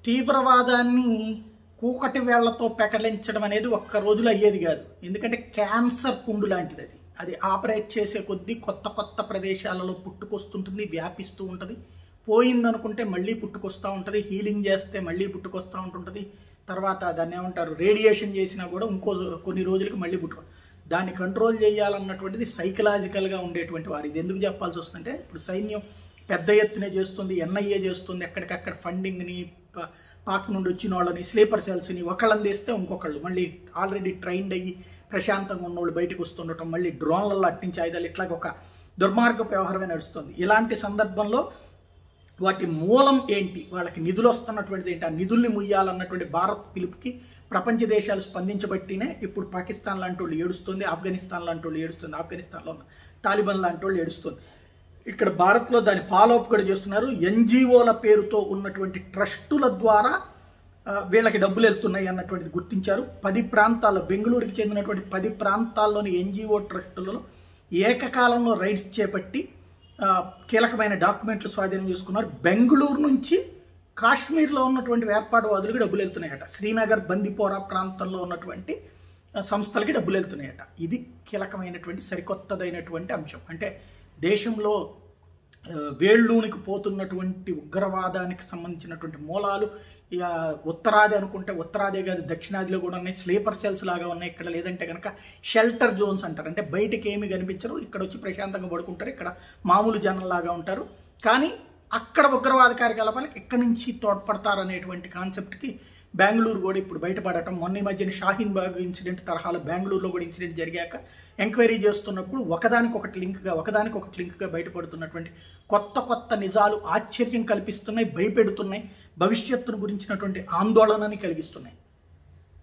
తీవ్రవాదాన్ని కూకటి వేళ్లతో పెకలించడం అనేది ఒక్క రోజులో అయ్యేది కాదు ఎందుకంటే క్యాన్సర్ పుండు లాంటిది అది అది ఆపరేట్ చేసే కొద్దీ కొత్త కొత్త ప్రదేశాలలో పుట్టుకొస్తుంటుంది వ్యాపిస్తూ ఉంటుంది పోయిందనుకుంటే మళ్ళీ పుట్టుకొస్తూ ఉంటుంది హీలింగ్ చేస్తే మళ్ళీ పుట్టుకొస్తూ ఉంటుంటుంది తర్వాత దాన్ని ఏమంటారు రేడియేషన్ చేసినా కూడా ఇంకో కొన్ని రోజులకి మళ్ళీ పుట్టుకో దాన్ని కంట్రోల్ చేయాలన్నటువంటిది సైకలాజికల్గా ఉండేటువంటి వారు ఇది ఎందుకు చెప్పాల్సి వస్తుందంటే ఇప్పుడు సైన్యం పెద్ద ఎత్తున చేస్తుంది ఎన్ఐఏ చేస్తుంది ఎక్కడికక్కడ ఫండింగ్ని ప- పాక్ నుండి వచ్చిన వాళ్ళని స్లీపర్ సెల్స్ని ఒకళ్ళని తీస్తే ఇంకొకళ్ళు మళ్ళీ ఆల్రెడీ ట్రైన్డ్ అయ్యి ప్రశాంతంగా ఉన్నోళ్ళు బయటకు వస్తుండటం మళ్ళీ డ్రోన్లలో అట్టించి ఆయుధాలు ఇట్లాగ ఒక దుర్మార్గ వ్యవహారమే నడుస్తుంది ఇలాంటి సందర్భంలో వాటి మూలం ఏంటి వాళ్ళకి నిధులు వస్తున్నటువంటిది ఏంటి ఆ నిధుల్ని ముయ్యాలన్నటువంటి భారత్ పిలుపుకి ప్రపంచ దేశాలు స్పందించబట్టినే ఇప్పుడు పాకిస్తాన్ లాంటి వాళ్ళు ఏడుస్తుంది ఆఫ్ఘనిస్తాన్ లాంటి వాళ్ళు ఏడుస్తుంది ఆఫ్ఘనిస్తాన్లో ఉన్న తాలిబాన్ లాంటి వాళ్ళు ఏడుస్తుంది ఇక్కడ భారత్లో దాని ఫాలో అప్ కూడా చేస్తున్నారు ఎన్జిఓల పేరుతో ఉన్నటువంటి ట్రస్టుల ద్వారా ఆ, వీళ్ళకి డబ్బులు వెళ్తున్నాయి అన్నటువంటిది గుర్తించారు పది ప్రాంతాల్లో బెంగళూరుకి చెందినటువంటి పది ప్రాంతాల్లోని ఎన్జిఓ ట్రస్టులలో ఏకకాలంలో రైడ్స్ చేపట్టి ఆ, కీలకమైన డాక్యుమెంట్లు స్వాధీనం చేసుకున్నారు బెంగళూరు నుంచి కాశ్మీర్లో ఉన్నటువంటి వేర్పాటువాదులకు డబ్బులు వెళ్తున్నాయట శ్రీనగర్ బందిపోరా ప్రాంతంలో ఉన్నటువంటి ఆ, సంస్థలకి డబ్బులు వెళ్తున్నాయట ఇది కీలకమైనటువంటి సరికొత్తదైనటువంటి అంశం అంటే దేశంలో ఆ, వేళ్ళూనికి పోతున్నటువంటి ఉగ్రవాదానికి సంబంధించినటువంటి మూలాలు ఇక ఉత్తరాది అనుకుంటే ఉత్తరాదే కాదు దక్షిణాదిలో కూడా ఉన్నాయి స్లీపర్ సెల్స్ లాగా ఉన్నాయి ఇక్కడ లేదంటే కనుక షెల్టర్ జోన్స్ అంటారు అంటే బయటికి ఏమి కనిపించరు ఇక్కడ వచ్చి ప్రశాంతంగా పడుకుంటారు ఇక్కడ మామూలు జనంలాగా ఉంటారు కానీ అక్కడ ఉగ్రవాద కార్యకలాపాలకు ఇక్కడి నుంచి తోడ్పడతారు అనేటువంటి కాన్సెప్ట్కి బెంగళూరు కూడా ఇప్పుడు బయటపడటం మొన్న ఈ మధ్యన షాహీన్ బాగ్ ఇన్సిడెంట్ తరహాలో బెంగళూరులో కూడా ఇన్సిడెంట్ జరిగాక ఎంక్వైరీ చేస్తున్నప్పుడు ఒకదానికి ఒకటి లింక్గా ఒకదానికి ఒకటి లింక్గా బయటపడుతున్నటువంటి కొత్త కొత్త నిజాలు ఆశ్చర్యం కల్పిస్తున్నాయి భయపెడుతున్నాయి భవిష్యత్తును గురించినటువంటి ఆందోళనని కలిగిస్తున్నాయి